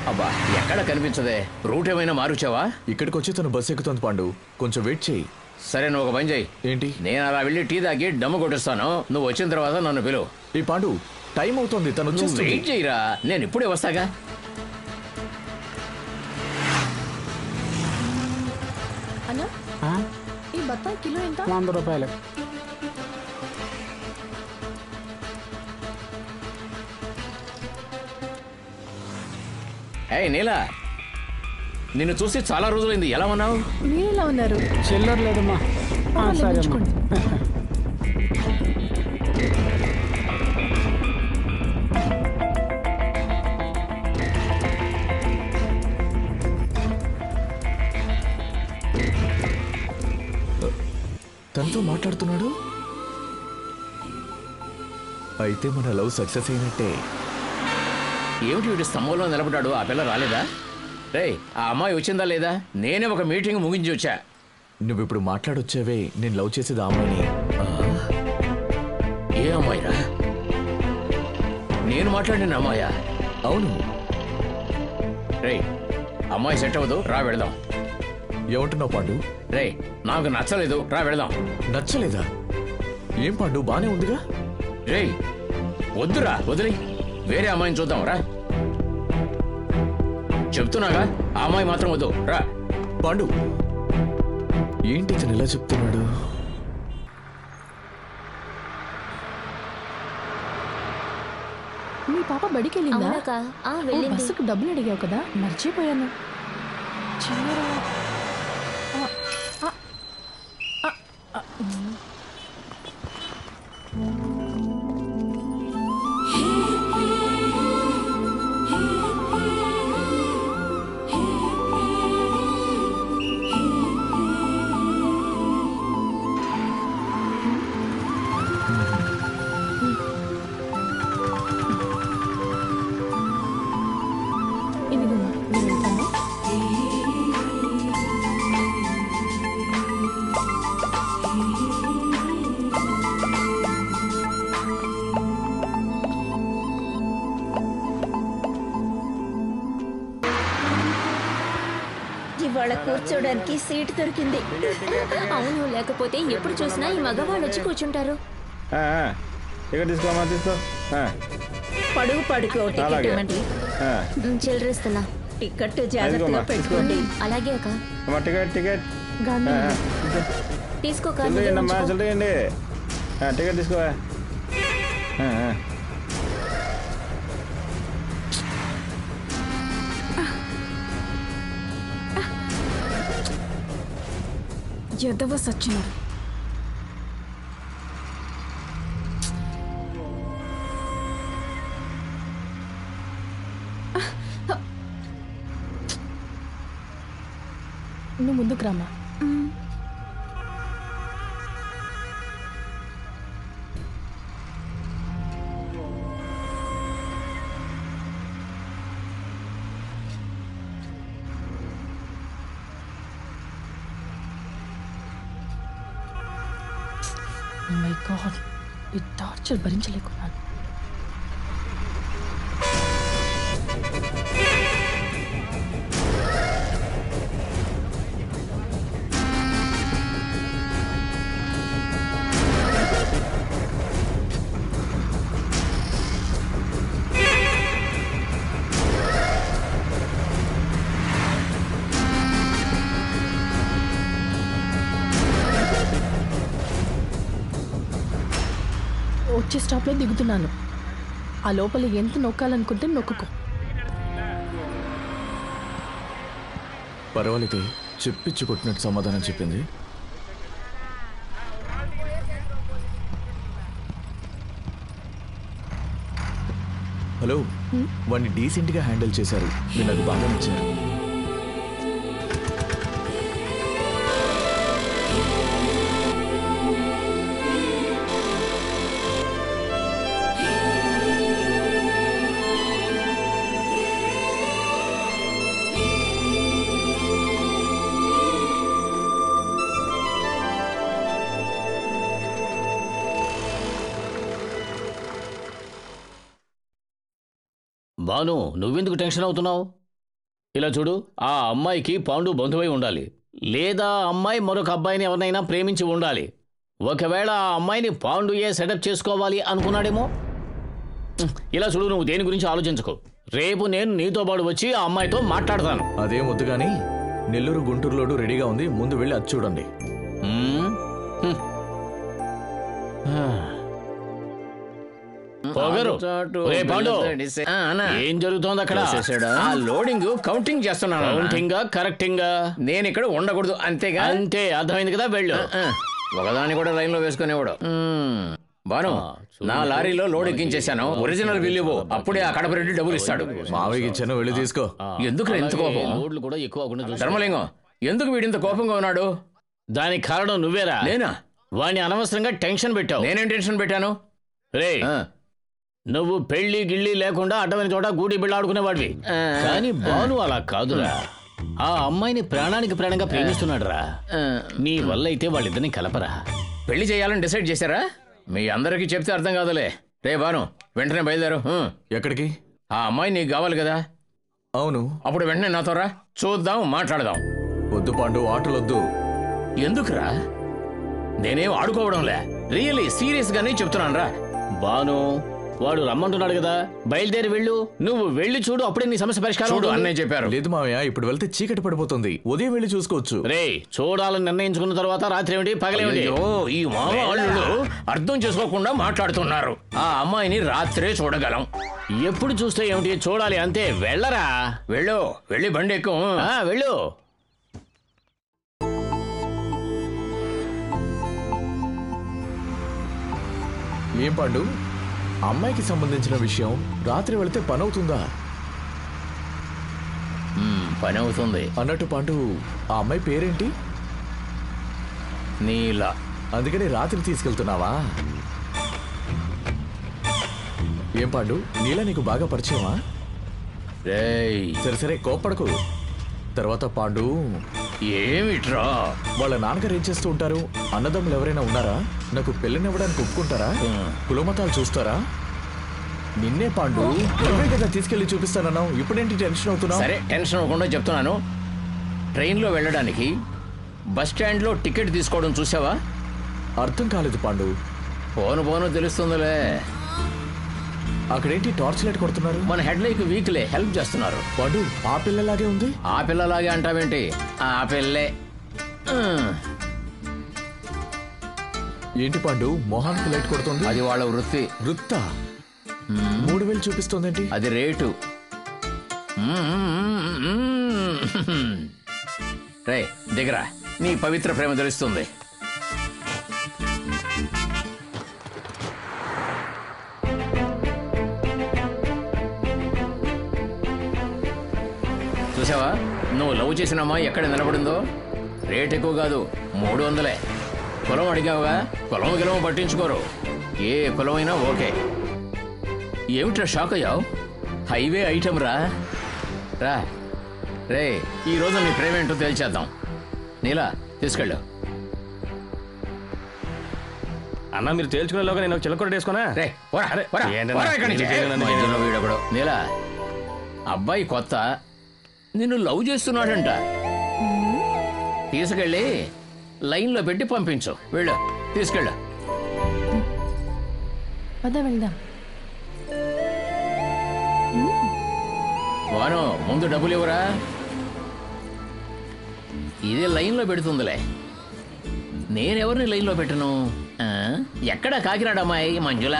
అబ్బా ఎక్కడ కనిపించదే రూట్ ఏమైనా మారుచావా ఇక్కడికి వచ్చి తను బస్సు ఎక్కుతుంది పాండు కొంచెం వెయిట్ చేయి సరే నువ్వు ఒక పని చేయి ఏంటి నేను అలా వెళ్ళి టీ తాగి డమ్ము కొట్టిస్తాను నువ్వు వచ్చిన తర్వాత నన్ను పిలువు ఈ పాండు టైం అవుతుంది తను నువ్వు వచ్చేస్తుంది వెయిట్ చేయరా నేను ఇప్పుడే వస్తాగా అన్నా ఆ? ఈ బత్తాయి కిలో ఎంత వంద రూపాయలు ఏయ్ నీలా నిన్ను చూసి చాలా రోజులైంది ఎలా ఉన్నావు మీరు ఎలా ఉన్నారు చిల్లర లేదమ్మా ఆ, పర్వాలేదు, సరే అమ్మా. ఉంచుకోండి. తనతో మాట్లాడుతున్నాడు అయితే మన లవ్ సక్సెస్ అయినట్టే ఏమిటి వీడి స్తంభంలో నిలబడ్డాడు ఆ పిల్ల రాలేదా రేయ్ ఆ అమ్మాయి వచ్చిందా లేదా నేనే ఒక మీటింగ్ ముగించి వచ్చా నువ్వు ఇప్పుడు మాట్లాడొచ్చావే నేను లవ్ చేసేది ఆ అమ్మాయిని ఏ అమ్మాయిరా నేను మాట్లాడిన అమ్మాయా అవును రేయ్ అమ్మాయి సెట్ అవ్వదు రా వెళదాం ఏమంటున్నావు పాండు రేయ్ నాకు నచ్చలేదు రా వెళదాం నచ్చలేదా ఏం పాండు బానే ఉందిగా రేయ్ వద్దురా వదిలి వేరే అమ్మాయిని చూద్దాం రా చెప్తున్నాగా ఆ అమ్మాయి మాత్రం వద్దు రా పాండు ఏంటి ఇతను ఇలా చెప్తున్నాడు మీ పాప బడికి వెళ్ళిందా అవునక్క ఆ ఓ, వెళ్ళింది బస్సుకు డబ్బులు అడిగావు కదా మర్చిపోయాను చిల్లర ఆ, ఆ, ఆ, ఆ, ఉమ్. ఇదిగోమ్మా నేను వెళ్తాను ఇవాళ కూర్చోడానికి సీట్ దొరికింది అవును లేకపోతే ఎప్పుడు చూసినా ఈ మగవాళ్ళు వచ్చి కూర్చుంటారు ఇక్కడ తీసుకోమా తీసుకో ఆ, పడుగు పడుకు టికెట్ అలాగే. ఇవ్వండి ఆ. చిల్లరిస్తున్నా టికెట్ జాగ్రత్తగా తీసుకోమ్మా, పెట్టుకోండి అలాగే అక్క అమ్మా టికెట్ టికెట్ గాంధీ ఆ, తీసుకో. తీసుకోక చిల్లర నువ్వే ఇవ్వండి అమ్మా ఉంచుకో. చిల్లర ఇవ్వండి ఆ, టికెట్ తీసుకో ఆ, ఆ. ఎదవ సచ్చిన నువ్వు ముందుకు రామా మై గాడ్ ఈ టార్చర్ భరించలేకున్నాను వచ్చే స్టాప్లో దిగుతున్నాను ఆ లోపల ఎంత నొక్కాలనుకుంటే నొక్కుకో పర్వాలేదే చెప్పించి కొట్టినట్టు సమాధానం చెప్పింది హలో వాడిని డీసెంట్గా హ్యాండిల్ చేశారు మీరు నాకు బాగా నచ్చారు బాను నువ్వెందుకు టెన్షన్ అవుతున్నావు ఇలా చూడు ఆ అమ్మాయికి పాండు బంధువై ఉండాలి లేదా ఆ అమ్మాయి మరొక అబ్బాయిని ఎవరినైనా ప్రేమించి ఉండాలి ఒకవేళ ఆ అమ్మాయిని పాండుయే సెటప్ చేసుకోవాలి అనుకున్నాడేమో హ్మ్, ఇలా చూడు నువ్వు దేని గురించి ఆలోచించుకో రేపు నేను నీతో పాటు వచ్చి ఆ అమ్మాయితో మాట్లాడతాను అదేం వద్దు కానీ నెల్లూరు గుంటూరు లోడు రెడీగా ఉంది ముందు వెళ్ళి అది చూడండి హ్మ్? హ్మ్. ఆ. పొగరు రే పాండు ఆ, అన్నా. ఏం జరుగుతోంది అక్కడ చేసేసాడా? ఆ లోడింగ్ కౌంటింగ్ చేస్తున్నాను అన్నా. కౌంటింగ్ కరెక్టింగ్ నేను ఇక్కడ ఉండకూడదు అంతేగా అంతే అర్థమైంది కదా వెళ్ళు ఆ, ఒకదాన్ని కూడా లైన్ లో వేసుకునేవాడు మ్మ్. బాను నా లారీలో లోడ్ ఎక్కించేశాను ఒరిజినల్ బిల్ ఇవ్వు అప్పుడే ఆ కడప రెడ్డి డబ్బులు ఇస్తాడు మావయ్యకి ఇచ్చాను వెళ్ళి తీసుకో ఎందుకు ఎంత కోపం అలాగే లోడ్లు కూడా ఎక్కువ అవ్వకుండా చూసుకో. ధర్మలింగం ఎందుకు వీడింత కోపంగా ఉన్నాడు దానికి కారణం నువ్వేరా నేనా వాడిని అనవసరంగా టెన్షన్ పెట్టావు నేనేం టెన్షన్ పెట్టాను రే ఆ, నువ్వు పెళ్లి గిళ్ళి లేకుండా అడ్డమైన చోట గూటి బిళ్ళ ఆడుకునేవాడివి ఆ. కానీ బాను అలా కాదురా ఆ అమ్మాయిని ప్రాణానికి ప్రాణంగా ప్రేమిస్తున్నాడురా ఆ, నీ వల్ల అయితే వాళ్ళిద్దరిని కలపరా పెళ్లి చేయాలని డిసైడ్ చేశారా మీ అందరికీ చెప్తే అర్థం కాదులే రే బాను వెంటనే బయలుదేరు మ్మ్. ఎక్కడికి ఆ అమ్మాయి నీకు కావాలి కదా అవును అప్పుడు వెంటనే నాతో రా చూద్దాం మాట్లాడదాం వద్దు పాండు ఆటలొద్దు ఎందుకురా నేనేం ఆడుకోవడంలే రియల్లీ సీరియస్ గానే చెప్తున్నాను రా బాను వాడు రమ్మంటున్నాడు కదా బయలుదేరి వెళ్ళు నువ్వు వెళ్ళి చూడు అప్పుడే నీ సమస్య పరిష్కారం చూడు అవుతుంది. అన్నయ్య చెప్పారు లేదు మావయ్య ఇప్పుడు వెళ్తే చీకటి పడిపోతుంది ఉదయం వెళ్ళి చూసుకోవచ్చు రే చూడాలని నిర్ణయించుకున్న తర్వాత రాత్రి ఏమిటి పగలేమిటి అయ్యో ఈ మామ వాళ్ళు అర్థం చేసుకోకుండా మాట్లాడుతున్నారు ఆ అమ్మాయిని రాత్రే చూడగలం ఎప్పుడు చూస్తే ఏమిటి చూడాలి అంతే వెళ్ళరా వెళ్ళు వెళ్ళి బండి ఎక్కు ఆ, వెళ్ళు ఏం పాండు అమ్మాయికి సంబంధించిన విషయం రాత్రి వెళితే పని అవుతుందా మ్మ్, పని అవుతుంది అన్నట్టు పాండు ఆ అమ్మాయి పేరేంటి నీలా అందుకని రాత్రి తీసుకెళ్తున్నావా ఏం పాండు నీలా నీకు బాగా పరిచయమా రేయ్ సరే సరే కోప్పడకు తర్వాత పాండు ఏమిట్రా వాళ్ళ నాన్నగారు ఏం చేస్తూ ఉంటారు అన్నదమ్ములు ఎవరైనా ఉన్నారా నాకు పెళ్ళనివ్వడానికి ఒప్పుకుంటారా కులమతాలు చూస్తారా నిన్నే పాండు నువ్వే కదా తీసుకెళ్లి చూపిస్తానన్నావు ఇప్పుడేంటి టెన్షన్ అవుతున్నావు సరే టెన్షన్ అవ్వకుండా చెప్తున్నాను ట్రైన్లో వెళ్ళడానికి బస్ స్టాండ్లో టికెట్ తీసుకోవడం చూసావా అర్థం కాలేదు పాండు పోను పోను తెలుస్తుందిలే అక్కడేంటి టార్చ్ లైట్ కొడుతున్నారు మన హెడ్ లైక్ వీక్లే హెల్ప్ చేస్తున్నారు పాండు ఆ పిల్లలాగే ఉంది ఆ పిల్లలాగే అంటావేంటి ఆ పిల్లే ఉమ్, ఏంటి పాండు మొహానికి లైట్ కొడుతుంది అది వాళ్ళ వృత్తి వృత్త మూడు వేలు చూపిస్తోందేంటి అది రేటు రే దిగరా నీ పవిత్ర ప్రేమ తెలుస్తుంది చూసావా నువ్వు లవ్ చేసిన అమ్మాయి ఎక్కడ నిలబడిందో రేట్ ఎక్కువ కాదు మూడు వందలే కులం అడిగావుగా కులం గిలం పట్టించుకోరు ఏ కులమైనా ఓకే ఏమిట్రా షాక్ అయ్యావు హైవే ఐటమ్ రా రా రే ఈ రోజు నీ ప్రేమ ఏంటో తేల్చేద్దాం నీలా తీసుకెళ్ళు అన్న మీరు తేల్చుకునేలోగా నేను ఒక చిలకొడ వేసుకున్నా రే పోరా, అరే, పోరా, ఏంటన్నా? పోరా ఇక్కడి నుంచి. నేను చేయను, నేను మధ్యలో వీడొకడు. నీలా అబ్బాయి కొత్త నిన్ను లవ్ చేస్తున్నాడంట తీసుకెళ్ళి లైన్లో పెట్టి పంపించు వెళ్ళు తీసుకెళ్ళు పద వెళ్దాం వాను ముందు డబ్బులు ఇవ్వరా ఇదే లైన్లో పెడుతుందిలే నేనెవరిని లైన్లో పెట్టను ఆ? ఎక్కడ కాకినాడ అమ్మాయి మంజులా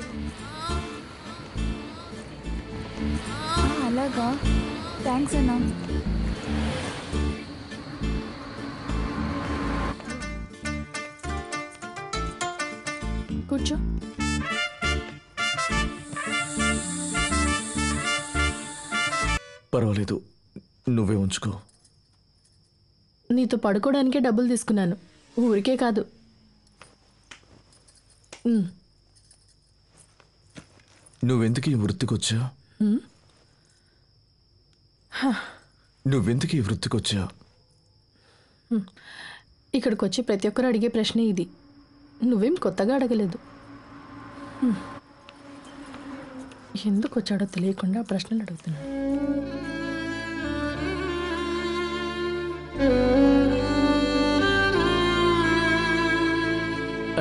అలాగా థ్యాంక్స్ అన్నా కూర్చో పర్వాలేదు నువ్వే ఉంచుకో నీతో పడుకోవడానికే డబ్బులు తీసుకున్నాను ఊరికే కాదు ఉమ్, నువ్వెందుకు ఈ వృత్తికొచ్చా నువ్వెందుకు ఈ వృత్తికొచ్చా ఇక్కడికి వచ్చి ప్రతి ఒక్కరు అడిగే ప్రశ్నే ఇది నువ్వేం కొత్తగా అడగలేదు ఉమ్. ఎందుకు వచ్చాడో తెలియకుండా ప్రశ్నలు అడుగుతున్నాడు ఆ